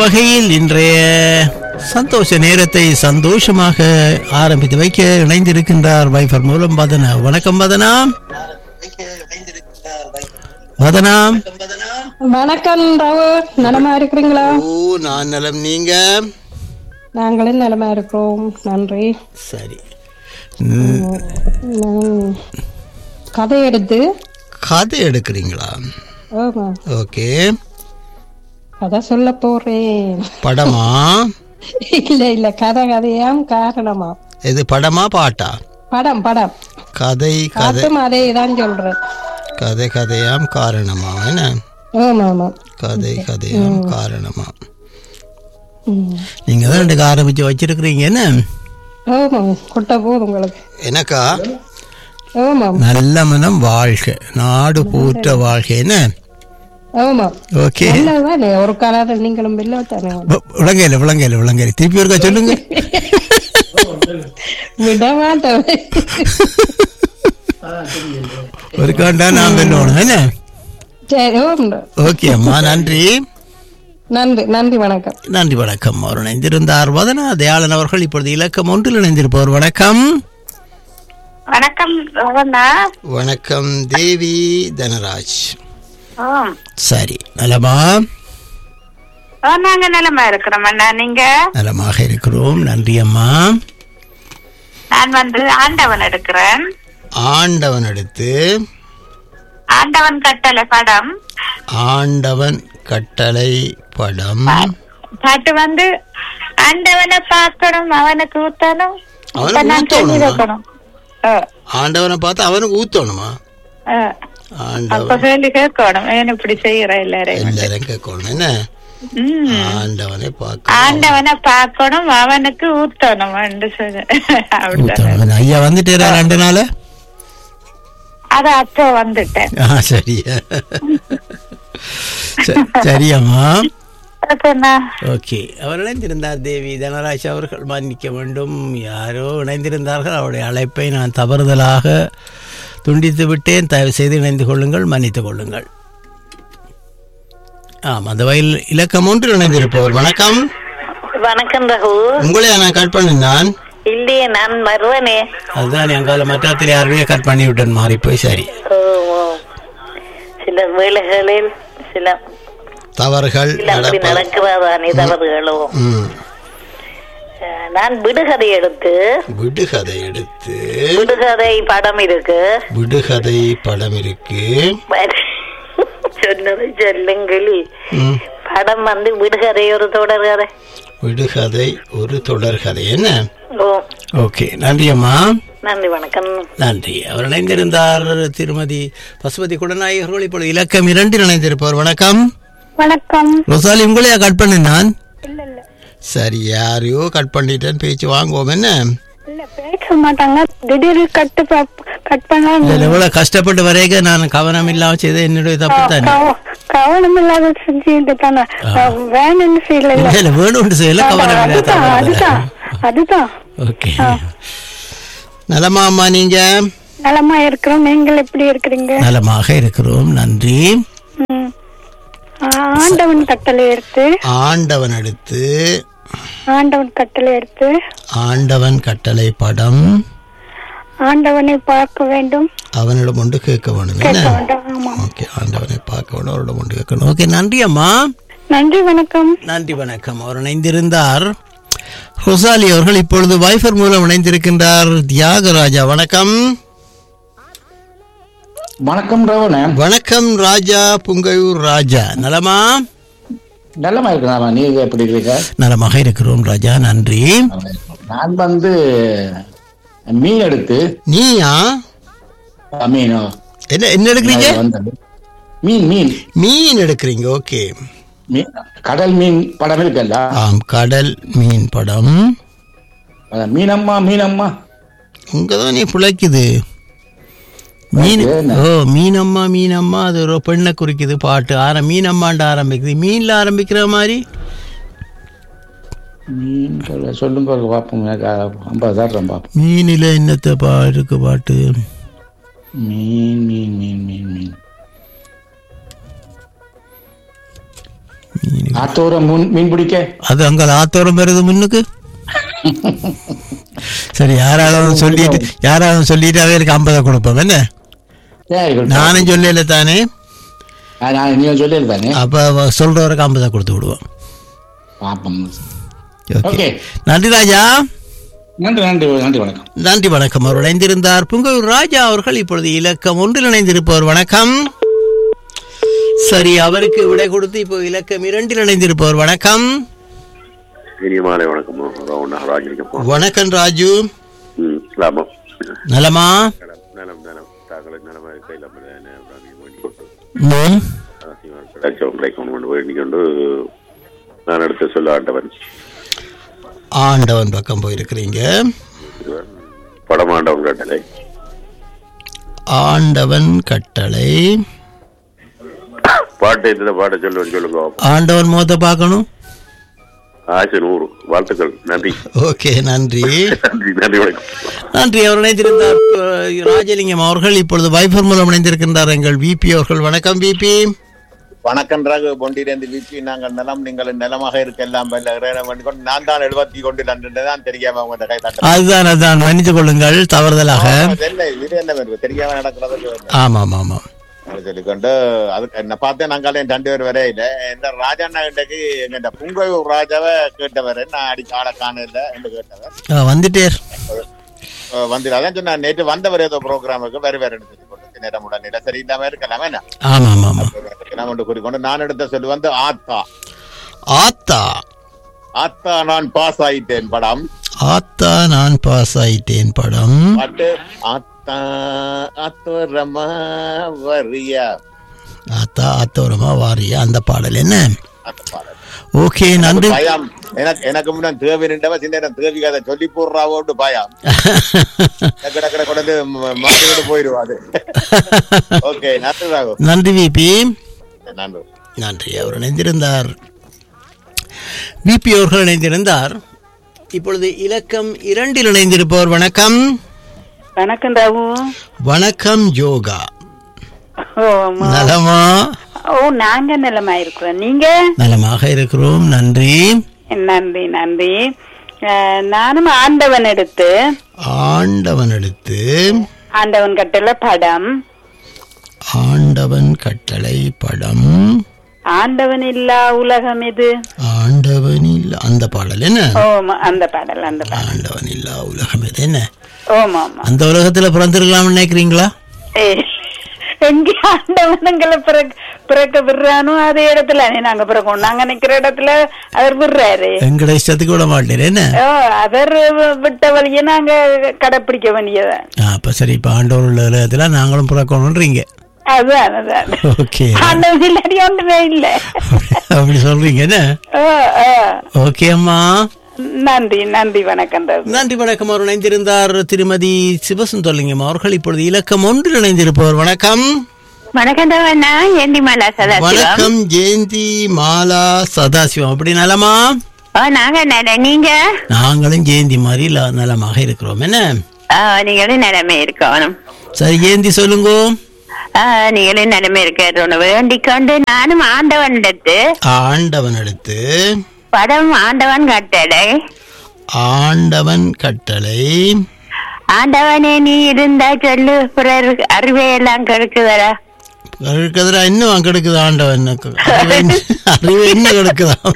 வகையில் இன்றைய சந்தோஷ நேரத்தை சந்தோஷமாக ஆரம்பித்து வைக்க இணைந்திருக்கின்றார் வைஃபர் மூலம் வதனா வணக்கம் வதனா வதனா வணக்கம் ராவு நலமா இருக்கிறீங்களா ஓ நான் நலம் நீங்க நாங்களும் நலமா இருக்கிறோம் நன்றி சரி ம், நான் கதை எடுத்து கதை எடுக்கிறீங்களா ஆமா ஓகே கதை சொல்ல போறேன் படமா இல்ல இல்ல கதை கதையாம் காரணமா இது படமா பாட்டா படம் படம் கதை கதை பாட்டும் அதே தான் சொல்றேன் கதை கதையாம் காரணமா என்ன ஆமா ஆமா கதை கதையாம் காரணமா ம். நீங்க தான் ரெண்டு ஆரம்பிச்சு வச்சிருக்கிறீங்க என்ன ஆமா கொட்ட போதும் உங்களுக்கு எனக்கா ஆமா நல்ல மனம் வாழ்க நாடு பூற்ற வாழ்க என்ன ஆமா ஓகே நல்லதுதானே ஒரு காலம் நீங்களும் பில்ல தானே விளங்கையில விளங்கையில விளங்கையில திருப்பி ஒருக்கா சொல்லுங்க விட மாட்டேன் ஒரு காண்டா நான் வெல்லணும் என்ன சரி உண்டு. ஓகே அம்மா நன்றி நன்றி நன்றி வணக்கம் நன்றி வணக்கம் அவர் இணைந்திருந்தார் வதனா தயாளன் அவர்கள் இப்பொழுது இலக்கம் ஒன்றில் இணைந்திருப்பவர் வணக்கம் வணக்கம் ரோகண்ணா வணக்கம் தேவி தனராஜ் ஆம். சரி நலமா ஓ, நாங்க நிலமா இருக்கிறோம் அண்ணா நீங்க நலமாக இருக்கிறோம் நன்றி அம்மா நான் வந்து ஆண்டவன் எடுக்கிறேன் ஆண்டவன் அடுத்து ஆண்டவன் கட்டளை படம் ஆண்டவன் கட்டளை படம் பாட்டு வந்து ஆண்டவனை பார்க்கணும் அவனுக்கு ஊத்தணும் அவனுக்கு இப்ப நான் சொல்லி ஊத்தணுமா? வைக்கணும் ஆ, ஆண்டவனை பார்த்து அவனுக்கு ஊத்தணுமா ஆ. ஆண்டவன் அப்ப சொல்லி கேட்கணும் ஏன் இப்படி செய்யற எல்லாரையும் எல்லாரும் கேட்கணும் என்ன ம். ஆண்டவனை பார்க்க ஆண்டவனை பார்க்கணும் அவனுக்கு ஊத்தணும் என்று சொல்லு. அப்படிதான் ஊத்தணும் ஐயா வந்துட்டேரா ரெண்டு நாள் அது அப்போ வந்துட்டேன் ஆ சரி ச- சரியம்மா ஓகேண்ணா ஓகே அவர் இணைந்திருந்தார் தேவி தனராஜ் அவர்கள் மன்னிக்க வேண்டும் யாரோ இணைந்திருந்தார்கள் அவருடைய அழைப்பை நான் தவறுதலாக துண்டித்து விட்டேன் தயவு செய்து இணைந்து கொள்ளுங்கள் மன்னித்துக் கொள்ளுங்கள் ஆம் அந்த வயல் இலக்கம் ஒன்றில் இணைந்திருப்பவர் வணக்கம் வணக்கம் ரகு உங்களையா நான் கட் பண்ணினான் இல்லையே நான் வருவனே அதுதான் எங்கால மற்றத்தில் யாருமே கட் பண்ணி விட்டேன் மாறி போய் சரி ஓ, ஓ. சில வேலைகளில் சில தவறுகள் சில அப்படி நடப்ப நடக்கிறதானே தவறுகளோ ம். அஹ், நான் விடுகதை எடுத்து விடுகதை எடுத்து விடுகதை படம் இருக்கு விடுகதை படம் இருக்கு சொன்னது சொல்லுங்களி ம். படம் வந்து விடுகதை ஒரு தொடர் கதை விடுகதை ஒரு தொடர்கதை என்ன ஓ ஓகே நன்றி அம்மா நன்றி வணக்கம் நன்றி அவர் இணைந்திருந்தார் திருமதி பசுபதி குடநாயகர்கள் இப்பொழுது இலக்கம் இரண்டில் இணைந்திருப்பவர் வணக்கம் வணக்கம் ரொசாலி உங்களையா கட் பண்ணினான் சரி யாரையோ கட் பண்ணிட்டேன்னு பேச்சு வாங்குவோம் என்ன இல்ல பேச மாட்டாங்க திடீர்னு கட்டு கட் பண்ணா இதுல எவ்வளவு கஷ்டப்பட்டு வரைக்க நான் கவனம் இல்லாம செய்த என்னுடைய தப்பு தானே கவ- கவனம் இல்லாத செஞ்சு தானே வேணும்னு செய்யல இல்ல, இல்ல வேணும்னு செய்யல கவனம் அதுதான் அதுதான் இல்லாத அதுதான் ஓகே நலமா அம்மா நீங்க நலமா இருக்கிறோம் நீங்கள் எப்படி இருக்கிறீங்க நலமாக இருக்கிறோம் நன்றி ம். ஆண்டவன் கட்டளை எடுத்து ஆண்டவன் அடுத்து ஆண்டவன் கட்டளை எடுத்து ஆண்டவன் கட்டளை படம் ஆண்டவனை பார்க்க வேண்டும் அவனிடம் ஒன்று கேட்க வேணும் கேட்க என்ன வேண்டும் ஆமா ஓகே ஆண்டவனை பார்க்க வேணும் அவரிடம் ஒன்று கேட்கணும் ஓகே நன்றி அம்மா நன்றி வணக்கம் நன்றி வணக்கம் அவர் இணைந்திருந்தார் ரொசாலி அவர்கள் இப்பொழுது வைஃபர் மூலம் இணைந்திருக்கின்றார் தியாகராஜா வணக்கம் வணக்கம் ரவண வணக்கம் ராஜா புங்கையூர் ராஜா நலமா நல்லமா இருக்கலாமா நீங்க எப்படி இருக்கீங்க நலமாக இருக்கிறோம் ராஜா நன்றி நான் வந்து மீன் எடுத்து நீயா அஹ், மீன் என்ன என்ன எடுக்கிறீங்க வந்தது மீன் மீன் மீன் எடுக்கிறீங்க ஓகே மீன் கடல் மீன் படம் இருக்குல்ல ஆம் கடல் மீன் படம் அஹ், மீனம்மா மீனம்மா உங்க தான் நீ பிழைக்குது மீன் என்ன? ஓ மீனம்மா மீனம்மா அது ஒரு பெண்ணை குறிக்குது பாட்டு ஆர மீனம்மாண்டு ஆரம்பிக்குது மீன்ல ஆரம்பிக்கிற மாதிரி மீன் சொல்ல- சொல்லுங்க பார்ப்போம் எனக்கு ஐம்பது தர்றேன் பார்ப்போம் மீனில என்னத்த பா இருக்கு பாட்டு மீன் மீன் மீன் மீன் மீன் ஆத்தோரம் முன் மீன் பிடிக்க அது அங்க ஆத்தோரம் வருது முன்னுக்கு சரி யாராவது சொல்லிட்டு யாராவது சொல்லிட்டு அவருக்கு ஐம்பதை கொடுப்போம் என்ன சரி good. நானும் சொல்லல தானே ஆ, நான் நீங்க சொல்லல தானே அப்ப அவ சொல்றவருக்கு ஐம்பதை கொடுத்து விடுவோம் பாப்போம் ஓகே ஓகே நன்றி ராஜா நன்றி நன்றி நன்றி வணக்கம் நன்றி வணக்கம் அவர் இணைந்திருந்தார் புங்கூர் ராஜா அவர்கள் இப்பொழுது இலக்கம் ஒன்றில் இணைந்திருப்பவர் வணக்கம் சரி அவருக்கு விடை கொடுத்து இப்போ இலக்கம் இரண்டில் இணைந்திருப்பவர் வணக்கம் இனிய மாலை வணக்கம் ரவுண்ட் ராஜிருக்கப்போ வணக்கம் ராஜு ம் லாபம் நலமா நலம் நலம் நலம் தாக்களுக்கு நலமாக இருக்க இல்லாமல் வேண்டிக் கொண்டு ம். கிடைச்சவன் கிடைக்கணும் கொண்டு வேண்டிக் கொண்டு நான் அடுத்து சொல்ல ஆண்டவன் ஆண்டவன் பக்கம் போயிருக்கிறீங்க படமாண்டவன் கட்டளை ஆண்டவன் கட்டளை பாட்டு எத்தனை பாட்டை சொல்லுவேன் சொல்லுங்க ஆண்டவன் முகத்தை பார்க்கணும் ஆசை நூறு வாழ்த்துக்கள் நன்றி ஓகே நன்றி நன்றி நன்றி வணக்கம் நன்றி அவர் இணைந்திருந்தார் அஹ், ராஜலிங்கம் அவர்கள் இப்பொழுது வைபர் மூலம் இணைந்திருக்கின்றார் எங்கள் விபி அவர்கள் வணக்கம் விபி வணக்கம் ரகு பொண்டியிலிருந்து வீச்சு நாங்கள் நலம் நீங்கள் நலமாக இருக்கலாம் வல்ல இறைவனை வேண்டிக் கொண்டு நான் தான் எழுபத்தி கொண்டு தான் தெரியாம உங்க கை தட்ட அதுதான் அதுதான் மன்னித்துக் கொள்ளுங்கள் தவறுதலாக என்ன இது என்ன இருக்கு தெரியாம நடக்கிறது ஆமாம் ஆமாம் சொல்லிக்கொண்டு அதுக்கு என்ன பார்த்தேன் நாங்களே ரெண்டு பேர் வரையில இல்ல இந்த ராஜண்ணா கிட்டக்கு எங்க புங்கையூர் ராஜாவை கேட்டவர் நான் அடிக்க ஆளை காணல என்று கேட்டவர் அஹ், வந்துட்டேர் அஹ் வந்து அதான் சொன்னா நேற்று வந்தவர் ஏதோ ப்ரோக்ராமுக்கு வேறு வேறு சொல்லிக்கொண்டு நேரம் உடனே சரி இல்லாம இருக்கலாம் என்ன ஆமாம் ஆமாம் நான் ஒன்று கூறிக்கொண்டு நான் எடுத்த சொல்லு வந்து ஆத்தா ஆத்தா ஆத்தா நான் பாஸ் ஆயிட்டேன் படம் ஆத்தா நான் பாஸ் ஆயிட்டேன் படம் பாட்டு ஆத்தா அத்துரமா வரியா ஆத்தா ஆத்தோரமா வாரியா அந்த பாடல் என்ன அந்த பாடல். ஓகே நன்றி பயம் எனக்கு எனக்கு முன்ன தேவி நின்றவ சின்ன நேரம் தேவி கதை சொல்லி போடுறாவோட்டு பயம் கிட கிட கொண்டு மாட்டிக்கிட்டு போயிடுவாது ஓகே நன்றி ராகு நன்றி விபி நன்றி நன்றி அவர் இணைந்திருந்தார் விபி அவர்கள் இணைந்திருந்தார் இப்பொழுது இலக்கம் இரண்டில் இணைந்திருப்பவர் வணக்கம் வணக்கம் ராவு வணக்கம் யோகா ஓ ஆமா. நலமா ஓ நாங்க நிலமா இருக்கிறோம் நீங்க நலமாக இருக்கிறோம் நன்றி நன்றி நன்றி அஹ், நானும் ஆண்டவன் எடுத்து ஆண்டவன் எடுத்து ஆண்டவன் கட்டளை படம் ஆண்டவன் கட்டளை படம் ஆண்டவன் இல்லா உலகம் இது ஆண்டவன் இல்ல அந்த பாடல் என்ன ஓமா அந்த பாடல் அந்த பாடல் ஆண்டவன் இல்லா உலகம் இது என்ன ஓமா ஆமா அந்த உலகத்துல பிறந்திருக்கலாம்னு நினைக்கிறீங்களா ஏய், எங்க ஆண்டவனங்களை பிறக்க பிறக்க விடுறானோ அதே இடத்துல நாங்க பிறக்கணும் நாங்க நிக்கிற இடத்துல அவர் விடுறாரு எங்கட இஷ்டத்துக்கு விட மாட்டேன் என்ன ஓ அவர் விட்ட வழியை நாங்க கடைப்பிடிக்க வேண்டியதான் ஆ, அப்ப சரி இப்ப ஆண்டவர் உள்ள உலகத்துல நாங்களும் பிறக்கணும்ன்றீங்க அதுதான் அதுதான் ஓகே ஆண்டவன் இல்லாடி ஒன்றுமே இல்ல அப்படி சொல்றீங்க என்ன ஓ, ஓ. ஓகே அம்மா நன்றி நன்றி வணக்கம் ரவி. நன்றி வணக்கம் அவர் இணைந்திருந்தார் திருமதி சிவசுந்தரலிங்கம் அவர்கள் இப்பொழுது இலக்கம் ஒன்றில் இணைந்திருப்பவர் வணக்கம் வணக்கம் தவண்ணா ஏண்டி மாலா சதாசிவம் வணக்கம் ஜெயந்தி மாலா சதாசிவம் அப்படி நலமா ஓ நாங்க நல நீங்க நாங்களும் ஜெயந்தி மாதிரி ல- நலமாக இருக்கிறோம் என்ன ஆ, நீங்களும் நிலைமை இருக்கணும் சரி ஜெயந்தி சொல்லுங்க ஆ, நீங்களும் நிலைமை இருக்க வேண்டிக் கொண்டு நானும் ஆண்டவன் எடுத்து ஆண்டவன் எடுத்து படம் ஆண்டவன் கட்டளை ஆண்டவன் கட்டளை ஆண்டவனே நீ இருந்தா சொல்லு பிறர் அறிவை எல்லாம் கெடுக்குதரா கெடுக்குதுடா இன்னும் அங்க கெடுக்குது ஆண்டவன் அறிவு என்ன- அறிவு என்ன கெடுக்குதான்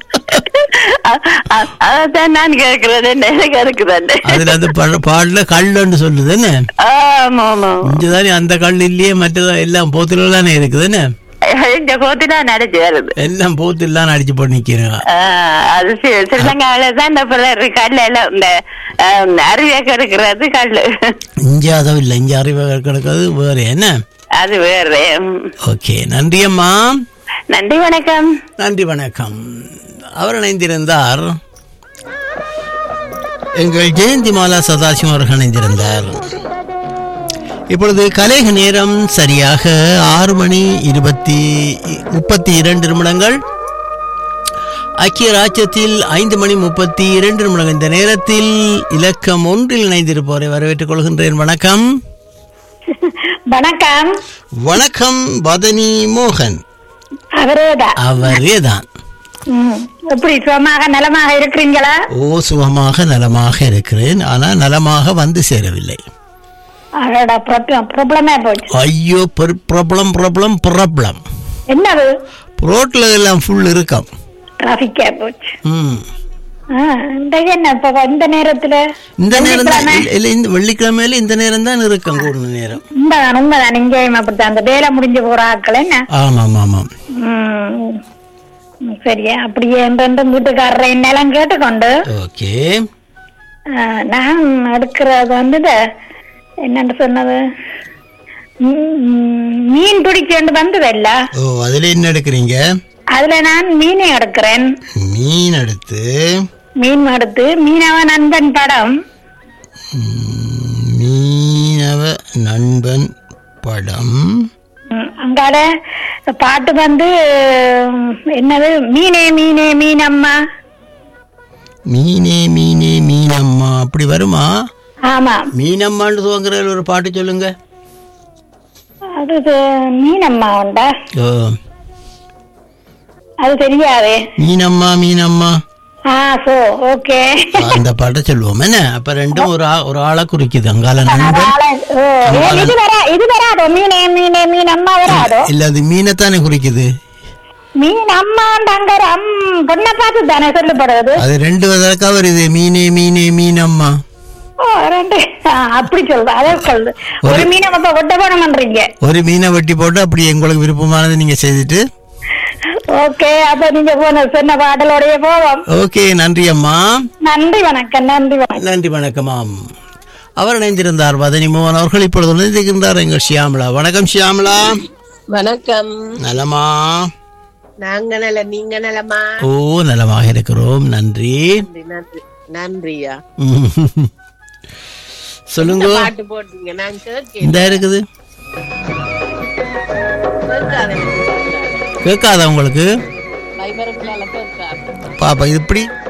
அதான் நான் கேட்கறது எனக்கு இருக்குதாண்டு அதுல அந்த பா- பாடல கல்லுன்னு சொல்லுது என்ன ஆமா ஆமா இங்கதானே அந்த கல் இல்லையே மற்றதான் எல்லாம் போத்துல தானே இருக்குது என்ன இந்த கோத்து தான் நடத்தி வருது எல்லாம் போத்துல அடிச்சு போட்டு நிக்கிறேன் ஆ, அது சி- ஸ்ரீலங்காவில தான் இந்த பிள்ளை கல் எல்லாம் இந்த ஆம், அருவியை கெடுக்கிறது கல்லு இங்க அதுவும் இல்லை இங்க அறிவு கிடக்கிறது வேற என்ன அது வேறு ஓகே நன்றி அம்மா நன்றி வணக்கம் நன்றி வணக்கம் அவர் இணைந்திருந்தார் எங்கள் ஜெயந்தி மாலா சதாசிவம் அவர்கள் இணைந்திருந்தார் இப்பொழுது கலேக நேரம் சரியாக ஆறு மணி இருபத்தி முப்பத்தி இரண்டு நிமிடங்கள் ஐக்கிய ராஜ்யத்தில் ஐந்து மணி முப்பத்தி இரண்டு நிமிடங்கள் இந்த நேரத்தில் இலக்கம் ஒன்றில் இணைந்திருப்பவரை வரவேற்றுக் கொள்கின்றேன் வணக்கம் வணக்கம் வணக்கம் பதனி மோகன் அவரேதான் அவரே தான் ம். எப்படி சுகமாக நலமாக இருக்கிறீங்களா ஓ சுகமாக நலமாக இருக்கிறேன் ஆனால் நலமாக வந்து சேரவில்லை அடடா ப்ராப்ளமே போச்சு ஐயோ ப்ராப்ளம் ப்ராப்ளம் ப்ராப்ளம் என்னது ரோட்ல எல்லாம் ஃபுல் இருக்கும் டிராபிக்கே போச்சு ம் ஆ, இன்றைக்கு என்ன இப்ப இந்த நேரத்துல இந்த நேரம் தான் வெள்ளிக்கிழமை? இல்லை இந்த வெள்ளிக்கிழமையில இந்த நேரம் தான் இருக்கும் கூடுன நேரம் உண்மைதான் உண்மைதான் இங்கேயும் அப்படித்தான் அந்த வேலை முடிஞ்சு போற ஆட்கள் என்ன ஆமாம் ஆமாம் ம். ம், சரியா அப்படியே என்று வீட்டுக்காரரை நிலம் கேட்டுக்கொண்டு ஓகே ஆ, நான் எடுக்கிறது வந்து இந்த என்னன்னு சொன்னது ம், மீன் பிடிக்கொண்டு வந்ததல்ல ஓ அதில் என்ன எடுக்கிறீங்க அதுல நான் மீனை எடுக்கிறேன் மீன் எடுத்து மீன் எடுத்து மீனவ நண்பன் படம் ம், மீனவ நண்பன் படம் ம், அங்கால பாட்டு வந்து ம், என்னது மீனே மீனே மீனம்மா மீனே மீனே மீனம்மா அப்படி வருமா ஆமா மீனம்மான்னு துவங்குற ஒரு பாட்டு சொல்லுங்க அது இது மீனம்மா உண்டா ஓ அது தெரியாதே மீனம்மா மீனம்மா ஆ சோ ஓகே அந்த பாட்டை சொல்லுவோம் என்ன அப்ப ரெண்டும் ஒரு ஆ- ஒரு ஆளை குறிக்குது அங்கால நண்பன் ஓ, ஏன் இது வரா இது வராதோ மீனே மீனே மீனம்மா வராதோ இல்ல அது மீனைத்தானே குறிக்குது மீன் அம்மாண்டாங்கிற அம் பொண்ணை பார்த்து தானே சொல்லப்படுறது அது ரெண்டு விதக்கா வருது மீனே மீனே மீனம்மா ஓ ரெண்டு ஆ, அப்படி சொல்றது அதை சொல்றது ஒரு மீனை அப்ப ஒட்ட போன பண்றீங்க ஒரு மீனை வெட்டி போட்டு அப்படி உங்களுக்கு விருப்பமானது நீங்க செய்துட்டு ஓகே அப்ப நீங்க போன சொன்ன பாடலோடய போவோம் ஓகே நன்றி அம்மா நன்றி வணக்கம் நன்றி வணக்கம் நன்றி வணக்கமாம் அவர் இணைந்திருந்தார் வதனி மோகன் அவர்கள் இப்பொழுது இணைந்திருக்கின்றார் எங்கள் ஷியாமலா வணக்கம் ஷியாமலா வணக்கம் நலமா நாங்க நல நீங்க நலமா ஓ நலமாக இருக்கிறோம் நன்றி நன்றி, நன்றி நன்றியா ம். சொல்லுங்க பாட்டு போட்டீங்க நான் கேட்க இந்த இருக்குது கேட்காத கேட்காதா உங்களுக்கு வைபரங்களால கேட்காது பாப்பா இது இப்படி